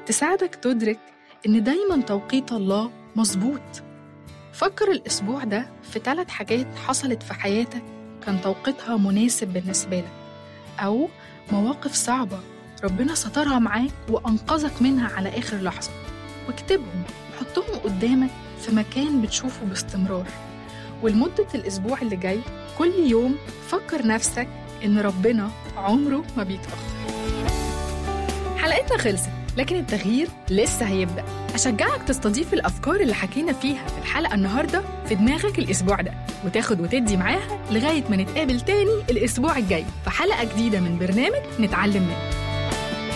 تساعدك تدرك إن دايما توقيت الله مظبوط فكر الأسبوع ده في ثلاث حاجات حصلت في حياتك كان توقيتها مناسب بالنسبة لك أو مواقف صعبة ربنا سترها معاك وأنقذك منها على آخر لحظة واكتبهم وحطهم قدامك في مكان بتشوفه باستمرار ولمدة الأسبوع اللي جاي كل يوم فكر نفسك إن ربنا عمره ما بيتأخر حلقتنا خلصت لكن التغيير لسه هيبدأ أشجعك تستضيف الأفكار اللي حكينا فيها في الحلقة النهاردة في دماغك الأسبوع ده وتاخد وتدي معاها لغاية ما نتقابل تاني الأسبوع الجاي في حلقة جديدة من برنامج نتعلم منه